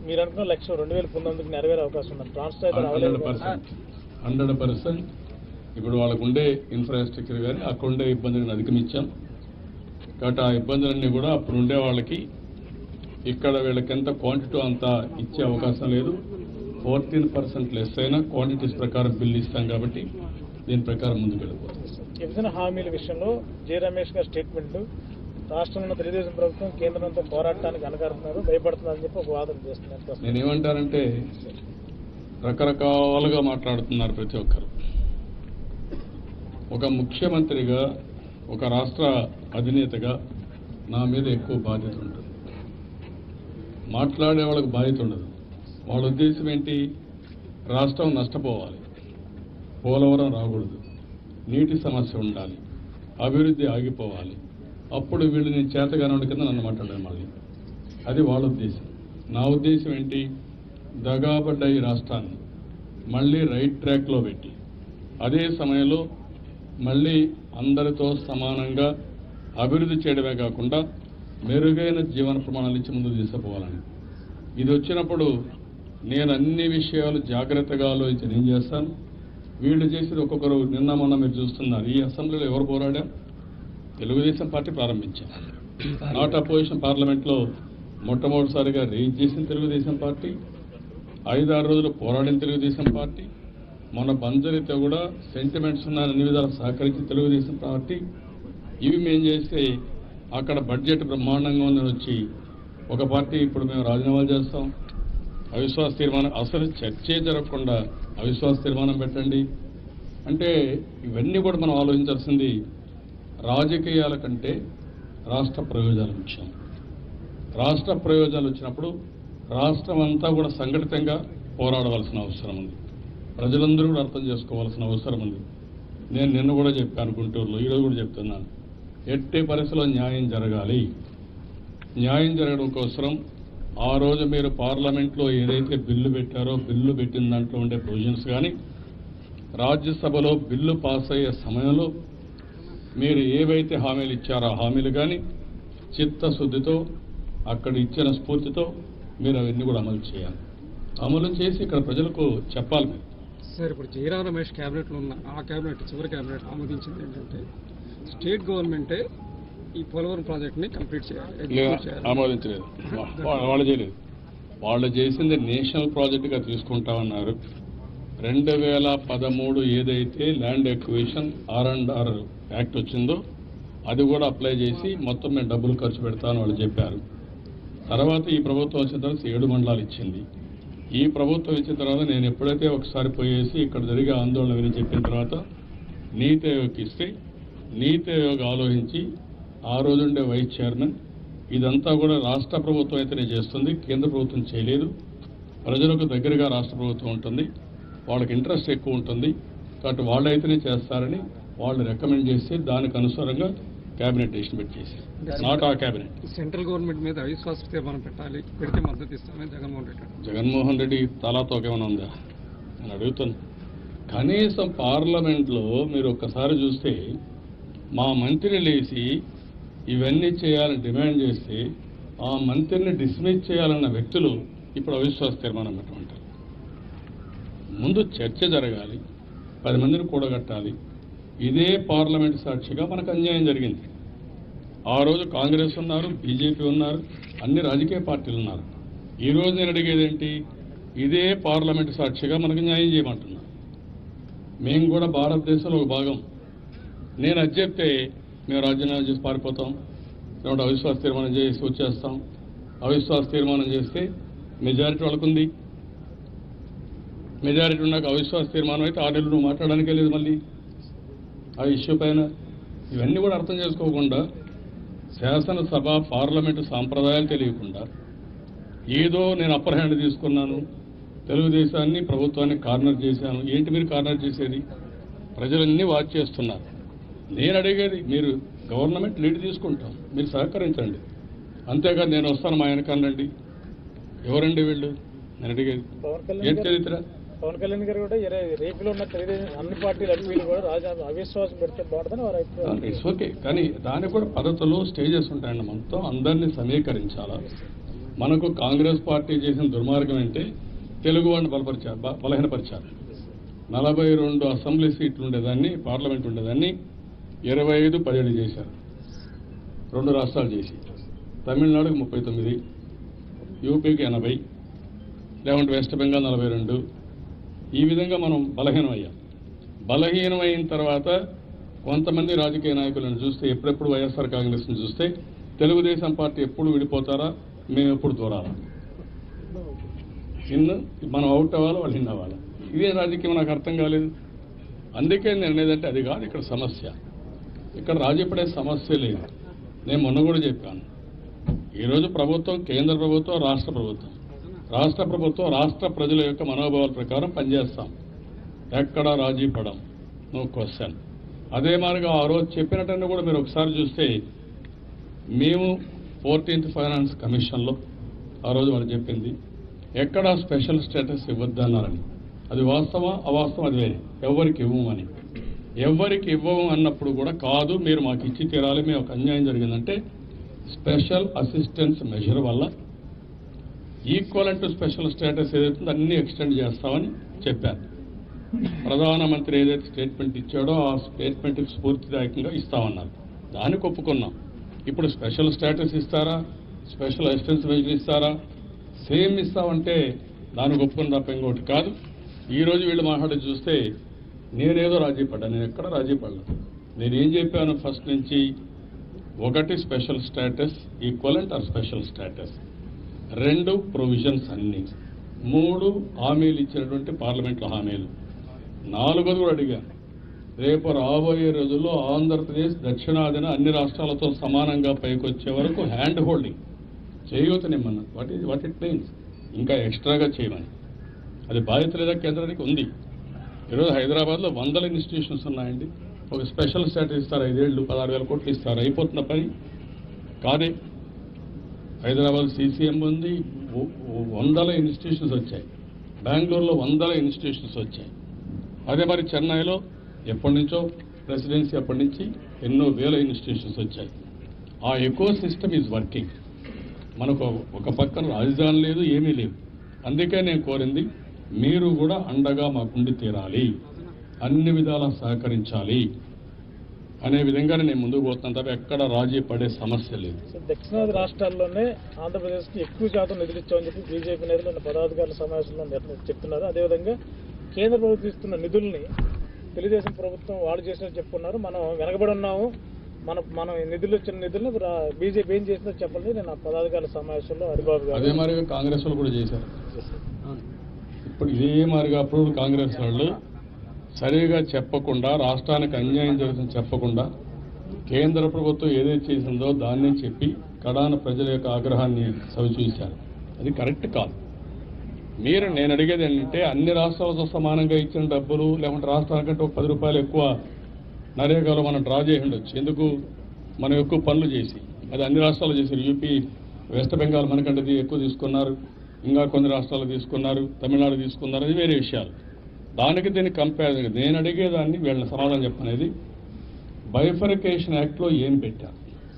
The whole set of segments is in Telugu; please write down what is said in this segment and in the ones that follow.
మీరు అనుకున్న లక్ష్యం రెండు వేల పంతొమ్మిదికి నెరవేరే అవకాశం ఉంది ట్రాన్స్ఫర్ అయితే హండ్రెడ్ రావలేదు పర్సెంట్ హండ్రెడ్ పర్సెంట్ ఇప్పుడు వాళ్ళకు ఉండే ఇన్ఫ్రాస్ట్రక్చర్ కానీ అక్కడ ఉండే ఇబ్బందులను అధిగమించాం కాబట్టి ఆ ఇబ్బందులన్నీ కూడా అప్పుడు ఉండే వాళ్ళకి ఇక్కడ వీళ్ళకి ఎంత క్వాంటిటీ అంత ఇచ్చే అవకాశం లేదు ఫోర్టీన్ పర్సెంట్ లెస్ అయినా క్వాంటిటీస్ ప్రకారం బిల్లు ఇస్తాం కాబట్టి దీని ప్రకారం ముందుకు వెళ్ళిపోతాం విభజన హామీల విషయంలో జె రమేష్ గారి స్టేట్మెంట్ రాష్ట్రంలో తెలుగుదేశం ప్రభుత్వం కేంద్రంతో పోరాటానికి అనగారుతున్నారు భయపడుతున్నారని చెప్పి ఒక వాదన చేస్తున్నారు నేనేమంటానంటే రకరకాలుగా మాట్లాడుతున్నారు ప్రతి ఒక్కరు ఒక ముఖ్యమంత్రిగా ఒక రాష్ట్ర అధినేతగా నా మీద ఎక్కువ బాధ్యత ఉంటుంది మాట్లాడే వాళ్ళకి బాధ్యత ఉండదు వాళ్ళ ఉద్దేశం ఏంటి రాష్ట్రం నష్టపోవాలి పోలవరం రాకూడదు నీటి సమస్య ఉండాలి అభివృద్ధి ఆగిపోవాలి అప్పుడు వీళ్ళు నేను చేతగానోడి కింద నన్ను మాట్లాడాను మళ్ళీ అది వాళ్ళ ఉద్దేశం నా ఉద్దేశం ఏంటి దగాపడ్డ ఈ రాష్ట్రాన్ని మళ్ళీ రైట్ ట్రాక్లో పెట్టి అదే సమయంలో మళ్ళీ అందరితో సమానంగా అభివృద్ధి చేయడమే కాకుండా మెరుగైన జీవన ప్రమాణాలు ఇచ్చి ముందుకు తీసుకుపోవాలని ఇది వచ్చినప్పుడు నేను అన్ని విషయాలు జాగ్రత్తగా ఆలోచించి నేను చేస్తాను వీళ్ళు చేసేది ఒక్కొక్కరు నిన్న మొన్న మీరు చూస్తున్నారు ఈ అసెంబ్లీలో ఎవరు పోరాడాం తెలుగుదేశం పార్టీ ప్రారంభించాం నాట్ అపోజిషన్ పార్లమెంట్లో మొట్టమొదటిసారిగా రేజ్ చేసిన తెలుగుదేశం పార్టీ ఐదారు రోజులు పోరాడిన తెలుగుదేశం పార్టీ మొన్న బంజరితో కూడా సెంటిమెంట్స్ ఉన్న అన్ని విధాలు సహకరించి తెలుగుదేశం పార్టీ ఇవి మేము చేస్తే అక్కడ బడ్జెట్ బ్రహ్మాండంగా ఉందని వచ్చి ఒక పార్టీ ఇప్పుడు మేము రాజీనామాలు చేస్తాం అవిశ్వాస తీర్మానం అసలు చర్చే జరగకుండా అవిశ్వాస తీర్మానం పెట్టండి అంటే ఇవన్నీ కూడా మనం ఆలోచించాల్సింది రాజకీయాల కంటే రాష్ట్ర ప్రయోజనాలు ముఖ్యం రాష్ట్ర ప్రయోజనాలు వచ్చినప్పుడు రాష్ట్రం అంతా కూడా సంఘటితంగా పోరాడవలసిన అవసరం ఉంది ప్రజలందరూ కూడా అర్థం చేసుకోవాల్సిన అవసరం ఉంది నేను నిన్న కూడా చెప్పాను గుంటూరులో ఈరోజు కూడా చెప్తున్నాను ఎట్టి పరిస్థితుల్లో న్యాయం జరగాలి న్యాయం జరగడం కోసం ఆ రోజు మీరు పార్లమెంట్లో ఏదైతే బిల్లు పెట్టారో బిల్లు పెట్టిన దాంట్లో ఉండే ప్రొవిజన్స్ కానీ రాజ్యసభలో బిల్లు పాస్ అయ్యే సమయంలో మీరు ఏవైతే హామీలు ఇచ్చారో ఆ హామీలు కానీ చిత్తశుద్ధితో అక్కడ ఇచ్చిన స్ఫూర్తితో మీరు అవన్నీ కూడా అమలు చేయాలి అమలు చేసి ఇక్కడ ప్రజలకు చెప్పాలి మీరు సార్ ఇప్పుడు జయరాం రమేష్ క్యాబినెట్లో ఉన్న ఆ క్యాబినెట్ చివరి క్యాబినెట్ ఆమోదించింది ఏంటంటే స్టేట్ గవర్నమెంటే ఈ పోలవరం ప్రాజెక్ట్ని కంప్లీట్ చేయాలి లేదా ఎగ్జిక్యూట్ చేయాలి ఆమోదించలేదు వా- వాళ్ళు చేయలేదు వాళ్ళు చేసింది నేషనల్ ప్రాజెక్టుగా తీసుకుంటామన్నారు రెండు వేల పదమూడు ఏదైతే land acquisition R and R act వచ్చిందో అది కూడా అప్లై చేసి మొత్తం మేము డబ్బులు ఖర్చు పెడతామని వాళ్ళు చెప్పారు తర్వాత ఈ ప్రభుత్వం వచ్చిన తర్వాత ఏడు మండలాలు ఇచ్చింది ఈ ప్రభుత్వం ఇచ్చిన తర్వాత నేను ఎప్పుడైతే ఒకసారి పోయేసి ఇక్కడ జరిగే ఆందోళన విని చెప్పిన తర్వాత నీతి ఆయోగ్కి ఇస్తే నీతి ఆయోగ్ ఆలోచించి ఆ రోజుండే వైస్ చైర్మన్ ఇదంతా కూడా రాష్ట్ర ప్రభుత్వం అయితేనే చేస్తుంది కేంద్ర ప్రభుత్వం చేయలేదు ప్రజలకు దగ్గరగా రాష్ట్ర ప్రభుత్వం ఉంటుంది వాళ్ళకి ఇంట్రెస్ట్ ఎక్కువ ఉంటుంది కాబట్టి వాళ్ళు అయితేనే చేస్తారని వాళ్ళు రికమెండ్ చేస్తే దానికి అనుసారంగా క్యాబినెట్ డెసిషన్ పెట్టి చేశారు నాట్ ఆ క్యాబినెట్ సెంట్రల్ గవర్నమెంట్ మీద అవిశ్వాస తీర్మానం పెట్టాలి పెడితే మద్దతు ఇస్తామని జగన్మోహన్ రెడ్డి అన్నారు. జగన్మోహన్ రెడ్డి తలాతోక ఏమైనా ఉందా నేను అడుగుతాను కనీసం పార్లమెంట్లో మీరు ఒక్కసారి చూస్తే మా మంత్రి లేచి ఇవన్నీ చేయాలని డిమాండ్ చేస్తే ఆ మంత్రిని డిస్మిస్ చేయాలన్న వ్యక్తులు ఇప్పుడు అవిశ్వాస తీర్మానం పెట్టమంటారు ముందు చర్చ జరగాలి పది మందిని కూడగట్టాలి ఇదే పార్లమెంట్ సాక్షిగా మనకు అన్యాయం జరిగింది ఆ రోజు కాంగ్రెస్ ఉన్నారు బీజేపీ ఉన్నారు అన్ని రాజకీయ పార్టీలు ఉన్నారు ఈ రోజు నేను అడిగేది ఏంటి ఇదే పార్లమెంట్ సాక్షిగా మనకు న్యాయం చేయమంటున్నా మేము కూడా భారతదేశంలో ఒక భాగం నేను అది చెప్తే మేము రాజీనామా చేసి పారిపోతాం లేకుంటే అవిశ్వాస తీర్మానం చేసి వచ్చేస్తాం అవిశ్వాస తీర్మానం చేస్తే మెజారిటీ వాళ్ళకుంది మెజారిటీ ఉన్నాక అవిశ్వాస తీర్మానం అయితే ఆరు నెలలు నువ్వు మాట్లాడడానికే లేదు మళ్ళీ ఆ ఇష్యూ పైన ఇవన్నీ కూడా అర్థం చేసుకోకుండా శాసనసభ పార్లమెంటు సాంప్రదాయాలు తెలియకుండా ఏదో నేను అప్పర్ హ్యాండ్ తీసుకున్నాను తెలుగుదేశాన్ని ప్రభుత్వాన్ని కార్నర్ చేశాను ఏంటి మీరు కార్నర్ చేసేది ప్రజలన్నీ వాచ్ చేస్తున్నారు నేను అడిగేది మీరు గవర్నమెంట్ లీడ్ తీసుకుంటాం మీరు సహకరించండి అంతేకాదు నేను వస్తాను మా వెనకాలండి ఎవరండి వీళ్ళు నేను అడిగేది పవన్ కళ్యాణ్ ఏంటి గారు చరిత్ర పవన్ కళ్యాణ్ గారు కూడా ఇరవై రేపులో ఉన్న తెలుగుదేశం అన్ని పార్టీలు ఎంపీలు కూడా రాజా అవిశ్వాసం పెడితే బాగుంటుందని వారి అభిప్రాయం ఇట్స్ ఓకే కానీ దానికి కూడా పద్ధతులు స్టేజెస్ ఉంటాయండి మొత్తం అందరినీ సమీకరించాలా మనకు కాంగ్రెస్ పార్టీ చేసిన దుర్మార్గం అంటే తెలుగు వాడిని బలపరిచారు బ- బలహీనపరిచారు నలభై రెండు అసెంబ్లీ సీట్లు ఉండేదాన్ని పార్లమెంట్ ఉండేదాన్ని ఇరవై ఐదు పదిహేడు చేశారు రెండు రాష్ట్రాలు చేసి తమిళనాడుకు ముప్పై తొమ్మిది యూపీకి ఎనభై లేకుంటే వెస్ట్ బెంగాల్ నలభై రెండు ఈ విధంగా మనం బలహీనమయ్యాం బలహీనమైన తర్వాత కొంతమంది రాజకీయ నాయకులను చూస్తే ఎప్పుడెప్పుడు వైఎస్ఆర్ కాంగ్రెస్ని చూస్తే తెలుగుదేశం పార్టీ ఎప్పుడు విడిపోతారా మేము ఎప్పుడు దూరాలా ఇన్ మనం అవుట్ అవ్వాలి వాళ్ళు ఇన్ అవ్వాలి ఇదే రాజకీయం నాకు అర్థం కాలేదు అందుకే నేను అనేదంటే అది కాదు ఇక్కడ సమస్య ఇక్కడ రాజీ పడే సమస్య లేదు నేను మొన్న కూడా చెప్పాను ఈరోజు ప్రభుత్వం కేంద్ర ప్రభుత్వం రాష్ట్ర ప్రభుత్వం రాష్ట్ర ప్రభుత్వం రాష్ట్ర ప్రజల యొక్క మనోభావాల ప్రకారం పనిచేస్తాం ఎక్కడ రాజీ పడం నో క్వశ్చన్ అదే మాదిరిగా ఆ రోజు చెప్పినట్టని కూడా మీరు ఒకసారి చూస్తే మేము ఫోర్టీన్త్ ఫైనాన్స్ కమిషన్లో ఆ రోజు వాళ్ళు చెప్పింది ఎక్కడ స్పెషల్ స్టేటస్ ఇవ్వద్దన్నారని అది వాస్తవా అవాస్తవం అది వేరే ఎవరికి ఇవ్వమని ఎవరికి ఇవ్వము అన్నప్పుడు కూడా కాదు మీరు మాకు ఇచ్చి తీరాలి మేము ఒక అన్యాయం జరిగిందంటే స్పెషల్ అసిస్టెన్స్ మెజర్ వల్ల ఈక్వల్ టు స్పెషల్ స్టేటస్ ఏదైతుందో అన్ని ఎక్స్టెండ్ చేస్తామని చెప్పారు ప్రధానమంత్రి ఏదైతే స్టేట్మెంట్ ఇచ్చాడో ఆ స్టేట్మెంట్కి స్ఫూర్తిదాయకంగా ఇస్తామన్నారు దానికి ఒప్పుకున్నాం ఇప్పుడు స్పెషల్ స్టేటస్ ఇస్తారా స్పెషల్ అసిస్టెన్స్ మెజర్ ఇస్తారా సేమ్ ఇస్తామంటే దానికి ఒప్పుకుని తప్ప ఇంకోటి కాదు ఈ రోజు వీళ్ళు మాట్లాడి చూస్తే నేనేదో రాజీ పడ్డా నేను ఎక్కడ రాజీ పడలేదు నేను ఏం చెప్పాను ఫస్ట్ నుంచి ఒకటి special status equivalent or special status రెండు ప్రొవిజన్స్ అన్ని మూడు హామీలు ఇచ్చినటువంటి పార్లమెంట్లో హామీలు నాలుగోది కూడా అడిగాను రేపు రాబోయే రోజుల్లో ఆంధ్రప్రదేశ్ దక్షిణాదిన అన్ని రాష్ట్రాలతో సమానంగా పైకొచ్చే వరకు హ్యాండ్ హోల్డింగ్ చేయూతనిమ్మన్నా what is what it means ఇంకా ఎక్స్ట్రాగా చేయమని అది బాధ్యత లేదా కేంద్రానికి ఉంది ఈరోజు హైదరాబాద్లో వందల ఇన్స్టిట్యూషన్స్ ఉన్నాయండి ఒక స్పెషల్ స్టేటస్ ఇస్తారు ఐదేళ్ళు పదహారు వేల కోట్లు ఇస్తారు అయిపోతున్న పని కాదే హైదరాబాద్ సీసీఎం ఉంది వ- వ- వందల ఇన్స్టిట్యూషన్స్ వచ్చాయి బెంగళూరులో వందల ఇన్స్టిట్యూషన్స్ వచ్చాయి అదే మరి చెన్నైలో ఎప్పటి నుంచో ప్రెసిడెన్సీ అప్పటి నుంచి ఎన్నో వేల ఇన్స్టిట్యూషన్స్ వచ్చాయి ఆ ఎకో సిస్టమ్ ఈజ్ వర్కింగ్ మనకు ఒక పక్కన రాజధాని లేదు ఏమీ లేవు అందుకే నేను కోరింది మీరు కూడా అండగా మాకుండి తీరాలి అన్ని విధాలా సహకరించాలి అనే విధంగానే నేను ముందుకు పోతున్నాను తప్ప ఎక్కడ రాజీ పడే సమస్య లేదు సో దక్షిణాది రాష్ట్రాల్లోనే ఆంధ్రప్రదేశ్కి ఎక్కువ శాతం నిధులు ఇచ్చామని చెప్పి బీజేపీ నేతలు నిన్న పదాధికారుల సమావేశంలో నిర్ణ- చెప్తున్నారు అదేవిధంగా కేంద్ర ప్రభుత్వం ఇస్తున్న నిధుల్ని తెలుగుదేశం ప్రభుత్వం వాడు చేసినట్టు చెప్పుకున్నారు మనం వెనకబడి ఉన్నాము మన మనం ఈ నిధులు వచ్చిన నిధులను బీజేపీ ఏం చేసిందో చెప్పండి నేను ఆ పదాధికారుల సమావేశంలో హరిబాబు అదే గారు మాదిరిగా కాంగ్రెస్ వాళ్ళు కూడా చేశారు ఇప్పుడు ఇదే మాదిరిగా అప్పుడు కాంగ్రెస్ వాళ్ళు సరిగా చెప్పకుండా రాష్ట్రానికి అన్యాయం జరుగుతుందని చెప్పకుండా కేంద్ర ప్రభుత్వం ఏదైతే చేసిందో దాన్నే చెప్పి కడాన ప్రజల యొక్క ఆగ్రహాన్ని సవిచూశారు అది కరెక్ట్ కాదు మీరు నేను అడిగేది ఏంటంటే అన్ని రాష్ట్రాలతో సమానంగా ఇచ్చిన డబ్బులు లేకుంటే రాష్ట్రానికంటే ఒక పది రూపాయలు ఎక్కువ నరేగాలో మనం డ్రా చేసి ఉండొచ్చు ఎందుకు మనం ఎక్కువ పనులు చేసి అది అన్ని రాష్ట్రాలు చేశారు యూపీ వెస్ట్ బెంగాల్ మనకంటే ఇది ఎక్కువ తీసుకున్నారు ఇంకా కొన్ని రాష్ట్రాలు తీసుకున్నారు తమిళనాడు తీసుకున్నారు అది వేరే విషయాలు దానికి దీనికి కంపేర్ నేను అడిగేదాన్ని వీళ్ళని సమాధానం చెప్పనేది బైఫరికేషన్ యాక్ట్లో ఏం పెట్టారు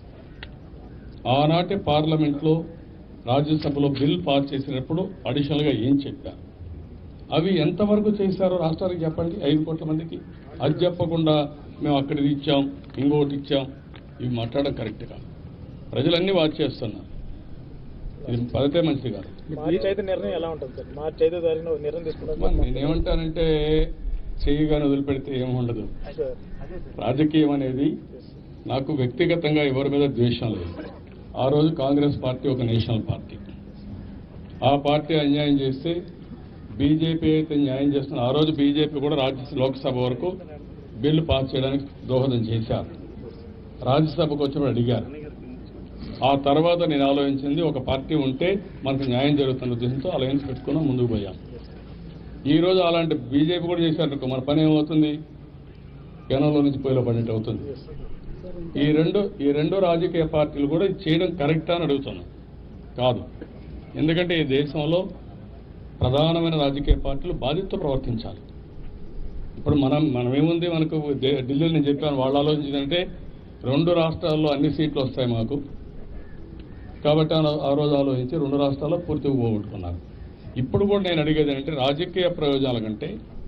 ఆనాటి పార్లమెంట్లో రాజ్యసభలో బిల్ పాస్ చేసినప్పుడు అడిషనల్గా ఏం చెప్పారు అవి ఎంతవరకు చేశారో రాష్ట్రానికి చెప్పండి ఐదు కోట్ల మందికి అది చెప్పకుండా మేము అక్కడిది ఇచ్చాం ఇంకొకటి ఇచ్చాం ఇవి మాట్లాడడం కరెక్ట్ కాదు ప్రజలన్నీ వాచ్ చేస్తున్నారు ఇది పదతే మంచిది కాదు మార్చి ఐదు నిర్ణయం ఎలా ఉంటుంది సార్ మార్చి ఐదో తారీఖున ఒక నిర్ణయం అమ్మా, తీసుకుంటాం నేనేమంటానంటే చెయ్యిగాని వదిలిపెడితే ఏముండదు సార్ రాజకీయం అనేది నాకు వ్యక్తిగతంగా ఎవరి మీద ద్వేషం లేదు ఆ రోజు కాంగ్రెస్ పార్టీ ఒక నేషనల్ పార్టీ ఆ పార్టీ అన్యాయం చేస్తే బీజేపీ అయితే న్యాయం చేస్తున్న ఆ రోజు బీజేపీ కూడా రాజ్య లోక్సభ వరకు బిల్లు పాస్ చేయడానికి దోహదం చేశారు రాజ్యసభకు వచ్చినప్పుడు అడిగారు ఆ తర్వాత నేను ఆలోచించింది ఒక పార్టీ ఉంటే మనకు న్యాయం జరుగుతున్న ఉద్దేశంతో అలయన్స్ పెట్టుకున్నాం ముందుకు పోయాం ఈ రోజు అలాంటి బీజేపీ కూడా చేశారు మన పని ఏమవుతుంది కెనంలో నుంచి పొయ్యిలో పడినట్టు అవుతుంది ఈ రెండు ఈ రెండు రాజకీయ పార్టీలు కూడా ఇది చేయడం కరెక్టా అని అడుగుతున్నాం కాదు ఎందుకంటే ఈ దేశంలో ప్రధానమైన రాజకీయ పార్టీలు బాధ్యతతో ప్రవర్తించాలి ఇప్పుడు మనం మనం ఏముంది మనకు దే- ఢిల్లీలో నేను చెప్పాను వాళ్ళు ఆలోచించిందంటే రెండు రాష్ట్రాల్లో అన్ని సీట్లు వస్తాయి మాకు కాబట్టి ఆ- ఆ రోజు ఆలోచించి రెండు రాష్ట్రాల్లో పూర్తిగా పోగొట్టుకున్నారు ఇప్పుడు కూడా నేను అడిగేది ఏంటంటే రాజకీయ ప్రయోజనాల కంటే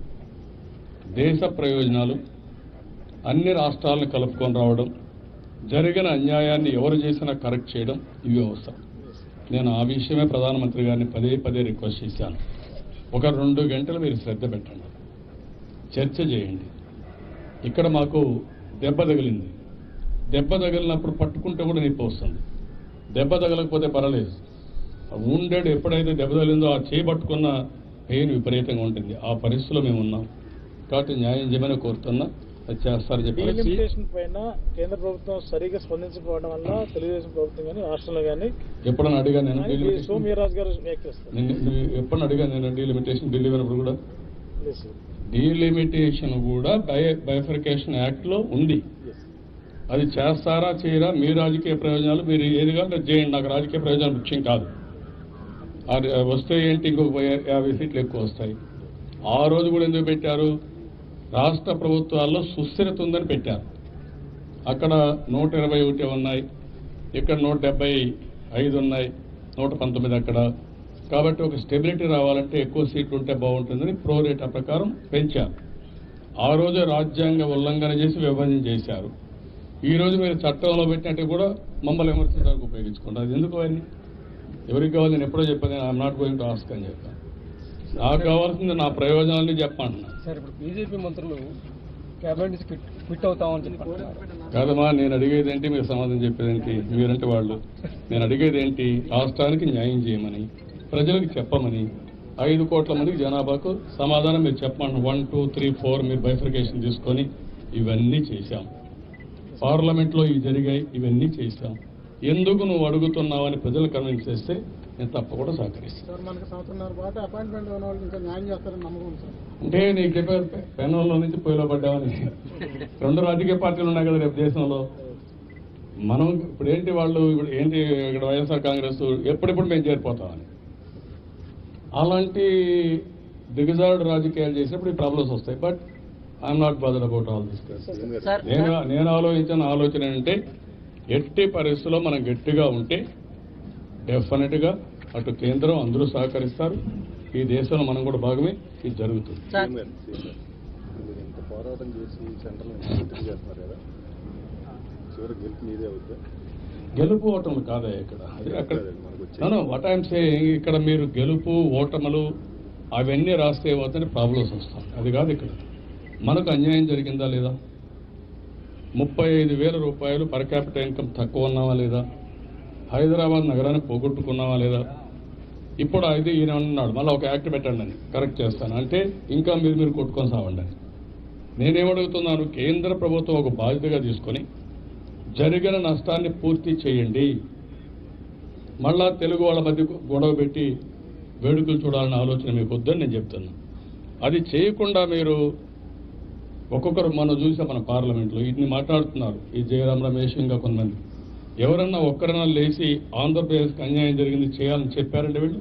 దేశ ప్రయోజనాలు అన్ని రాష్ట్రాలను కలుపుకొని రావడం జరిగిన అన్యాయాన్ని ఎవరు చేసినా కరెక్ట్ చేయడం ఇవి అవసరం నేను ఆ విషయమే ప్రధానమంత్రి గారిని పదే పదే రిక్వెస్ట్ చేశాను ఒక రెండు గంటలు మీరు శ్రద్ధ పెట్టండి చర్చ చేయండి ఇక్కడ మాకు దెబ్బ తగిలింది దెబ్బ తగిలినప్పుడు పట్టుకుంటే కూడా నొప్పి వస్తుంది దెబ్బ తగలకపోతే పర్వాలేదు ఉండేడు ఎప్పుడైతే దెబ్బ తగిలిందో ఆ చేయి పట్టుకున్న పెయిన్ విపరీతంగా ఉంటుంది ఆ పరిస్థితిలో మేము ఉన్నాం కాబట్టి న్యాయం చేయమని కోరుతున్నా అది చేస్తారని చెప్పి డీలిమిటేషన్ పైన కేంద్ర ప్రభుత్వం సరిగా స్పందించకపోవడం వల్ల తెలుగుదేశం ప్రభుత్వం కానీ రాష్ట్రంలో కానీ ఎప్పుడన్నా అడిగా నేను అని డీలిమిటేషన్ సోమవీరాజు గారు వ్యాఖ్యాస్తారు నేను- నువ్వు ఎప్పుడన్నా అడిగా నేను డీలిమిటేషన్ ఢిల్లీ వెళ్ళినప్పుడు కూడా Yes, sir. డీలిమిటేషన్ కూడా బై బైఫర్కేషన్ యాక్ట్ లో ఉంది Yes. అది చేస్తారా చేయరా మీ రాజకీయ ప్రయోజనాలు మీరు ఏది కాదు చేయండి నాకు రాజకీయ ప్రయోజనాలు ముఖ్యం కాదు అది వస్తే ఏంటి ఇంకొక యా- యాభై సీట్లు ఎక్కువ వస్తాయి ఆ రోజు కూడా ఎందుకు పెట్టారు రాష్ట్ర ప్రభుత్వాల్లో సుస్థిరత ఉందని పెట్టారు అక్కడ నూట ఇరవై ఒకటి ఉన్నాయి ఇక్కడ నూట డెబ్బై ఐదు ఉన్నాయి నూట పంతొమ్మిది అక్కడ కాబట్టి ఒక స్టెబిలిటీ రావాలంటే ఎక్కువ సీట్లు ఉంటే బాగుంటుందని ప్రో రేటా ప్రకారం పెంచారు ఆ రోజు రాజ్యాంగ ఉల్లంఘన చేసి విభజన చేశారు ఈ రోజు మీరు చట్టంలో పెట్టినట్టు కూడా మమ్మల్ని విమర్శించడానికి ఉపయోగించుకుంటారు అది ఎందుకు అని ఎవరికి కావాలి నేను ఎప్పుడో చెప్పాను I'm not going to ask అని చెప్పాను నాకు కావాల్సింది నా ప్రయోజనాలని చెప్పంటున్నా సార్ ఇప్పుడు బీజేపీ మంత్రులు క్యాబినెట్ నుంచి క్విట్ క్విట్ అవుతామని చెప్పంటున్నారు కాదమ్మా నేను అడిగేది ఏంటి మీరు సమాధానం చెప్పేది ఏంటి మీరంటే వాళ్ళు నేను అడిగేది ఏంటి రాష్ట్రానికి న్యాయం చేయమని ప్రజలకు చెప్పమని ఐదు కోట్ల మందికి జనాభాకు సమాధానం మీరు చెప్పమని వన్ టూ త్రీ ఫోర్ మీరు బైఫర్కేషన్ తీసుకొని ఇవన్నీ చేశాం పార్లమెంట్లో ఇవి జరిగాయి ఇవన్నీ చేశాం ఎందుకు నువ్వు అడుగుతున్నావని ప్రజలు కన్విన్స్ చేస్తే నేను తప్పకుండా సహకరిస్తాను సార్ మనకి సంవత్సరంన్నర పాటు అపాయింట్మెంట్ ఉన్న వాళ్ళు ఇంకా న్యాయం చేస్తారని నమ్మకం ఉంది సార్ అంటే నీకు చెప్పారు పెన్నుల్లో నుంచి పొయ్యిలో పడ్డామని రెండు రాజకీయ పార్టీలు ఉన్నాయి కదా రేపు దేశంలో మనం ఇప్పుడు ఏంటి వాళ్ళు ఇప్పుడు ఏంటి ఇక్కడ వైఎస్ఆర్ కాంగ్రెస్ ఎప్పుడెప్పుడు మేము చేరిపోతామని అలాంటి దిగజారుడు రాజకీయాలు చేసినప్పుడు ఈ ప్రాబ్లమ్స్ వస్తాయి but I'm not bother about all this sir నేను నేను ఆలోచించిన ఆలోచన ఏంటంటే ఎట్టి పరిస్థితుల్లో మనం గట్టిగా ఉంటే డెఫినెట్గా అటు కేంద్రం అందరూ సహకరిస్తారు ఈ దేశంలో మనం కూడా భాగమే ఇది జరుగుతుంది సార్ మీరు ఇంత పోరాటం చేసి సెంట్రల్ ఒత్తిడి చేస్తున్నారు కదా చివరి గెలుపు మీదే అవుద్దా గెలుపు ఓటములు కాదా ఇక్కడ అది అక్కడ మనకు వచ్చే వాట్ ఐఎమ్ సేయింగ్ ఇక్కడ మీరు గెలుపు ఓటములు అవన్నీ రాస్తే ఏమవుతాయి ప్రాబ్లమ్స్ వస్తాయి అది కాదు ఇక్కడ మనకు అన్యాయం జరిగిందా లేదా ముప్పై ఐదు వేల రూపాయలు పర్ క్యాపిటల్ ఇన్కమ్ తక్కువ ఉన్నావా లేదా హైదరాబాద్ నగరాన్ని పోగొట్టుకున్నావా లేదా ఇప్పుడు అయితే ఈయన ఉన్నాడు మళ్ళీ ఒక యాక్ట్ పెట్టండి అని కరెక్ట్ చేస్తాను అంటే ఇంకా మీరు మీరు కొట్టుకొని సావండి అని నేనేమడుగుతున్నాను కేంద్ర ప్రభుత్వం ఒక బాధ్యతగా తీసుకొని జరిగిన నష్టాన్ని పూర్తి చేయండి మళ్ళా తెలుగు వాళ్ళ మధ్య గొడవ పెట్టి వేడుకలు చూడాలన్న ఆలోచన మీకు వద్దని నేను చెప్తున్నా అది చేయకుండా మీరు ఒక్కొక్కరు మనం చూసాం మన పార్లమెంట్లో ఇన్ని మాట్లాడుతున్నారు ఈ జయరాం రమేష్ ఇంకా కొంతమంది ఎవరన్నా ఒక్కరన్నా లేచి ఆంధ్రప్రదేశ్కి అన్యాయం జరిగింది చేయాలని చెప్పారంటే వీళ్ళు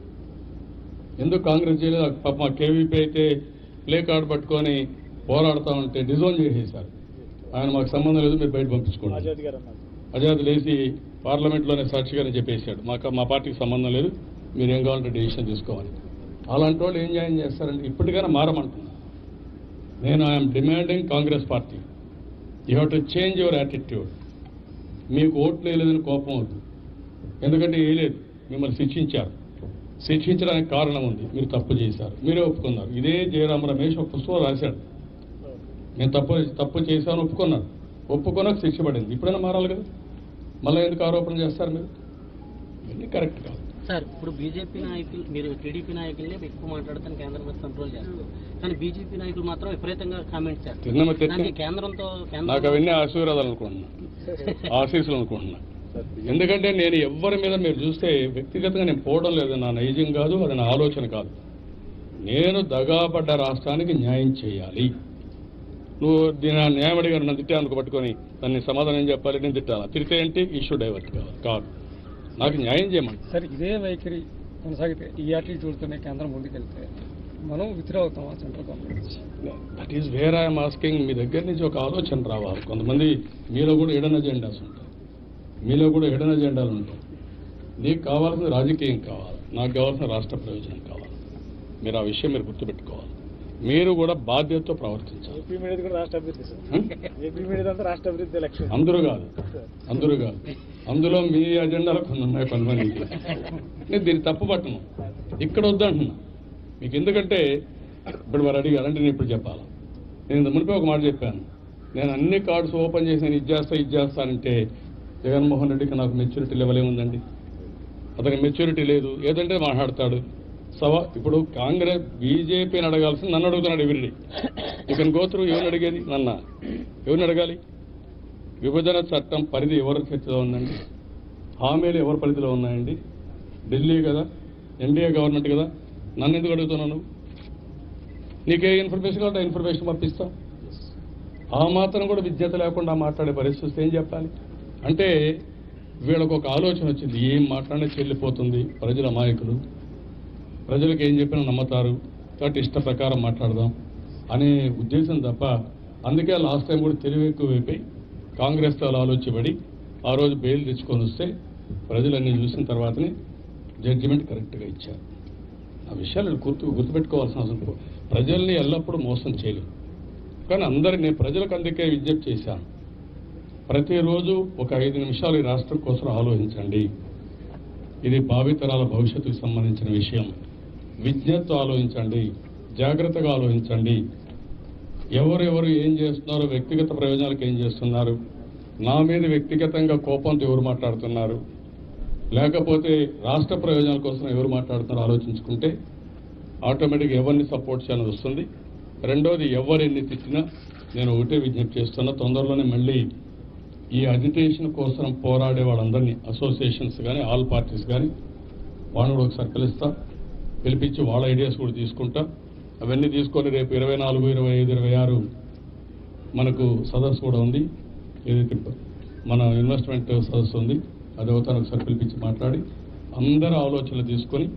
ఎందుకు కాంగ్రెస్ చేయలేదు పాప మా కేవీపీ అయితే ప్లే కార్డు పట్టుకొని పోరాడుతూ ఉంటే డిజోన్ చేసేశారు ఆయన మాకు సంబంధం లేదు మీరు బయట పంపించుకోండి ఆజాద్ గారు అన్నారు ఆజాద్ లేచి పార్లమెంట్లోనే సాక్షిగానే చెప్పేశాడు మాకు మా పార్టీకి సంబంధం లేదు మీరు ఏం కావాలంటే డెసిషన్ తీసుకోవాలి అలాంటి వాళ్ళు ఏం న్యాయం చేస్తారంటే ఇప్పటికైనా మారమంటున్నా నేను I'm demanding Congress party you have to change your attitude మీకు ఓట్లు వేయలేదని కోపం వద్దు ఎందుకంటే వేయలేదు మిమ్మల్ని శిక్షించారు శిక్షించడానికి కారణం ఉంది మీరు తప్పు చేశారు మీరే ఒప్పుకున్నారు ఇదే జయరామ రమేష్ ఒక పుస్తకం రాశాడు నేను తప్పు తప్పు చేశాను ఒప్పుకున్నాను ఒప్పుకున్నాక శిక్ష పడింది ఇప్పుడైనా మారాలి కదా మళ్ళీ ఎందుకు ఆరోపణ చేస్తారు మీరు ఇవన్నీ కరెక్ట్ కాదు సార్ ఇప్పుడు బీజేపీ నాయకులు మీరు టీడీపీ నాయకులనే ఎక్కువ మాట్లాడతాను కేంద్రం మీద కంట్రోల్ చేస్తారు కానీ బీజేపీ నాయకులు మాత్రం విపరీతంగా కామెంట్స్ చేస్తారు తిన్నమ తెచ్చి దానికి కేంద్రంతో నాకు అవన్నీ ఆశీర్వాదాలు అనుకుంటున్నా ఆశీస్సులు అనుకుంటున్నా ఎందుకంటే నేను ఎవ్వరి మీద మీరు చూస్తే వ్యక్తిగతంగా నేను పోవడం లేదు నా నైజం కాదు అది నా ఆలోచన కాదు నేను దగాపడ్డ రాష్ట్రానికి న్యాయం చేయాలి నువ్వు దీని ఆ న్యాయం అడిగారు నన్ను తిట్టే అనుకు పట్టుకొని దాన్ని సమాధానం ఏం చెప్పాలి నేను తిట్టాలా తిరితే ఏంటి ఇష్యూ డైవర్ట్ కాదు కాదు నాకు న్యాయం చేయమంట సార్ ఇదే వైఖరి కొనసాగితే ఈ యాటిట్యూడ్తోనే కేంద్రం ముందుకెళ్తే మనం విత్డ్రా అవుతాం ఆ సెంట్రల్ గవర్నమెంట్ నుంచి that is where I'm asking మీ దగ్గర నుంచి ఒక ఆలోచన రావాలి కొంతమంది మీలో కూడా ఎడన్ అజెండాస్ ఉంటాయి మీలో కూడా ఎడన్ అజెండాలు ఉంటాయి నీకు కావాల్సిన రాజకీయం కావాలి నాకు కావాల్సిన రాష్ట్ర ప్రయోజనం కావాలి మీరు ఆ విషయం మీరు గుర్తుపెట్టుకోవాలి మీరు కూడా బాధ్యతతో ప్రవర్తించాలి ఏపీ మీడియా కూడా రాష్ట్ర అభివృద్ధి సార్ హ్మ్? ఏపీ మీడియా అంతా రాష్ట్ర అభివృద్ధి లక్ష్యం అందరూ కాదు అందరూ కాదు అందులో మీ అజెండాలు కొన్ని ఉన్నాయి పది మందికి నేను దీన్ని తప్పు పట్టను ఇక్కడ వద్దంటున్నా మీకు ఎందుకంటే ఇప్పుడు వారు అడిగారంటే నేను ఇప్పుడు చెప్పాలి నేను ఇంత మునిపే ఒక మాట చెప్పాను నేను అన్ని కార్డ్స్ ఓపెన్ చేసి నేను ఇది చేస్తా ఇది చేస్తానంటే జగన్మోహన్ రెడ్డికి నాకు మెచ్యూరిటీ లెవెల్ ఏముందండి అతనికి మెచ్యూరిటీ లేదు ఏదంటే మాట్లాడతాడు సవా ఇప్పుడు కాంగ్రెస్ బీజేపీని అడగాల్సింది నన్ను అడుగుతున్నాడు ఎవరిని ఇక గోత్రు ఎవరిని అడిగేది నన్న ఎవరిని అడగాలి విభజన చట్టం పరిధి ఎవరి చేతిలో ఉందండి హామీలు ఎవరి పరిధిలో ఉన్నాయండి ఢిల్లీ కదా ఎన్డీఏ గవర్నమెంట్ కదా నన్ను ఎందుకు అడుగుతున్నావు నువ్వు నీకే ఇన్ఫర్మేషన్ కావాలి ఆ ఇన్ఫర్మేషన్ పంపిస్తా ఆ మాత్రం కూడా విద్యత లేకుండా మాట్లాడే పరిస్థితి వస్తే ఏం చెప్పాలి అంటే వీళ్ళకు ఒక ఆలోచన వచ్చింది ఏం మాట్లాడినా చెల్లిపోతుంది ప్రజల అమాయకులు ప్రజలకు ఏం చెప్పినా నమ్ముతారు కాబట్టి ఇష్ట ప్రకారం మాట్లాడదాం అనే ఉద్దేశం తప్ప అందుకే లాస్ట్ టైం కూడా తెలివి ఎక్కువైపోయి కాంగ్రెస్ తో ఆలోచించబడి ఆ రోజు బెయిల్ తెచ్చుకొని వస్తే ప్రజలన్నీ చూసిన తర్వాతనే జడ్జిమెంట్ కరెక్ట్గా ఇచ్చారు ఆ విషయాలు గుర్తు గుర్తుపెట్టుకోవాల్సిన అవసరం లేదు. ప్రజల్ని ఎల్లప్పుడూ మోసం చేయలేం కానీ అందరి నేను ప్రజలకు అందుకే విజ్ఞప్తి చేశాను ప్రతిరోజు ఒక ఐదు నిమిషాలు ఈ రాష్ట్రం కోసం ఆలోచించండి ఇది భావితరాల భవిష్యత్తుకు సంబంధించిన విషయం విజ్ఞతతో ఆలోచించండి జాగ్రత్తగా ఆలోచించండి ఎవరెవరు ఏం చేస్తున్నారో వ్యక్తిగత ప్రయోజనాలకు ఏం చేస్తున్నారు నా మీద వ్యక్తిగతంగా కోపంతో ఎవరు మాట్లాడుతున్నారు లేకపోతే రాష్ట్ర ప్రయోజనాల కోసం ఎవరు మాట్లాడుతున్నారో ఆలోచించుకుంటే ఆటోమేటిక్గా ఎవరిని సపోర్ట్ చేయాలని వస్తుంది రెండోది ఎవరు ఎన్ని తిట్టినా నేను ఒకటే విజ్ఞప్తి చేస్తున్నా తొందరలోనే మళ్ళీ ఈ అజిటేషన్ కోసం పోరాడే వాళ్ళందరినీ అసోసియేషన్స్ కానీ ఆల్ పార్టీస్ కానీ వాళ్ళని కూడా ఒకసారి పిలుస్తా పిలిపించి వాళ్ళ ఐడియాస్ కూడా తీసుకుంటా అవన్నీ తీసుకొని రేపు ఇరవై నాలుగు ఇరవై ఐదు ఇరవై ఆరు మనకు సదస్సు కూడా ఉంది ఏదైతే మన ఇన్వెస్ట్మెంట్ సదస్సు ఉంది అది అవుతాను ఒకసారి పిలిపించి మాట్లాడి అందరి ఆలోచనలు తీసుకొని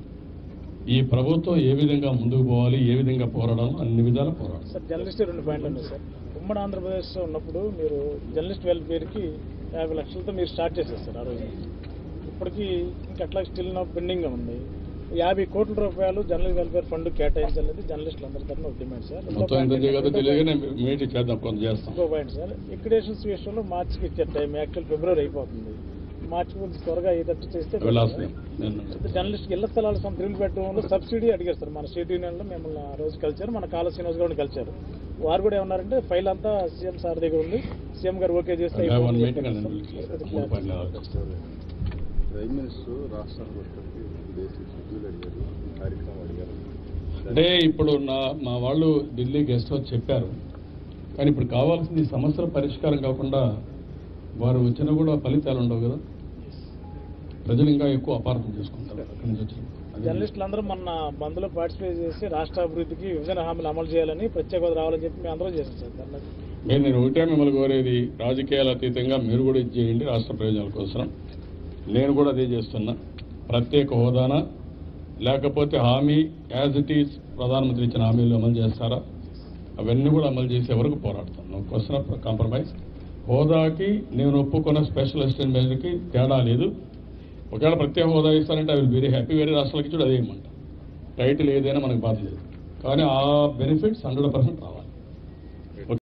ఈ ప్రభుత్వం ఏ విధంగా ముందుకు పోవాలి ఏ విధంగా పోరాడాలో అన్ని విధాలా పోరాడాలి సార్ జర్నలిస్ట్ రెండు పాయింట్లు ఉన్నాయి సార్ ఉమ్మడి ఆంధ్రప్రదేశ్లో ఉన్నప్పుడు మీరు జర్నలిస్ట్ వెల్ఫేర్కి యాభై లక్షలతో మీరు స్టార్ట్ చేశారు సార్ ఆ రోజు ఇప్పటికీ ఇంకా అట్లా స్టిల్ నా పెండింగ్గా ఉంది యాభై కోట్ల రూపాయలు జర్నలిస్ట్ వెల్ఫేర్ ఫండ్ కేటాయించాలనేది జర్నలిస్టులు అందరి తరఫున ఒక డిమాండ్ సార్ రెండో మొత్తం ఎంత పాయింట్ చేయగలదో ఏంటంటే- తెలియదు నేను మీటింగ్ చేద్దాం కొంత చేస్తాం ఇంకో పాయింట్ సార్ లిక్విడేషన్స్ విషయంలో మార్చికి ఇచ్చారు టైం యాక్చువల్ ఫిబ్రవరి అయిపోతుంది మార్చి కొంచెం త్వరగా అయ్యేటట్టు చేస్తే వెళ్ళాల్సింది నేను జర్నలిస్ట్ ఇళ్ల స్థలాలు సొంత ఇల్లు పెట్టడంలో సబ్సిడీ అడిగారు సార్ మన స్టేట్ యూనియన్లో మిమ్మల్ని ఆ రోజు కలిచారు మన కాల శ్రీనివాస్ గారిని కలిచారు వారు కూడా ఏమన్నారంటే ఫైల్ అంతా సీఎం సార్ దగ్గర ఉంది సీఎం గారు ఓకే చేస్తే I have one అయిపోతుంది meeting and then చెప్పారు we'll సార్. clear. మూడు పాయింట్లు ఆలోచిస్తాం. ప్రైమ్ మినిస్టర్ రాష్ట్రానికి వచ్చేటప్పుడు బేసిక్ షెడ్యూల్ అడిగారు కార్యక్రమం అడిగారు అంటే ఇప్పుడు నా మా వాళ్ళు ఢిల్లీ గెస్ట్ హౌస్ చెప్పారు కానీ ఇప్పుడు కావాల్సింది ఈ సమస్యల పరిష్కారం కాకుండా వారు వచ్చినా కూడా ఫలితాలు ఉండవు కదా ప్రజలు ఇంకా ఎక్కువ అపార్థం చేసుకుంటారు అక్కడి నుంచి వచ్చిన జర్నలిస్టులు అందరూ మన బంద్లో పార్టిసిపేట్ చేసి రాష్ట్ర అభివృద్ధికి విభజన హామీలు అమలు చేయాలని ప్రత్యేక హోదా రావాలని చెప్పి మేము అందరం చేశాం సార్ ధర్నా. నేను నేను ఒకటే మిమ్మల్ని కోరేది రాజకీయాల అతీతంగా మీరు కూడా ఇది చేయండి రాష్ట్ర ప్రయోజనాల కోసం నేను కూడా అదే చేస్తున్నా ప్రత్యేక హోదానా లేకపోతే హామీ యాజ్ ఇట్ ఈస్ ప్రధానమంత్రి ఇచ్చిన హామీలు అమలు చేస్తారా అవన్నీ కూడా అమలు చేసే వరకు పోరాడతాను నో క్వశ్చన్ ఆఫ్ కాంప్రమైజ్ హోదాకి నేను ఒప్పుకున్న స్పెషల్ అసిస్టెంట్ మేజర్కి తేడా లేదు ఒకవేళ ప్రత్యేక హోదా ఇస్తారంటే ఐ విల్ వెరీ హ్యాపీ వేరే రాష్ట్రాలకి చూడు అదే ఇమ్మంట టైటిల్ ఏదైనా మనకు బాధ లేదు కానీ ఆ బెనిఫిట్స్ హండ్రెడ్ పర్సెంట్ రావాలి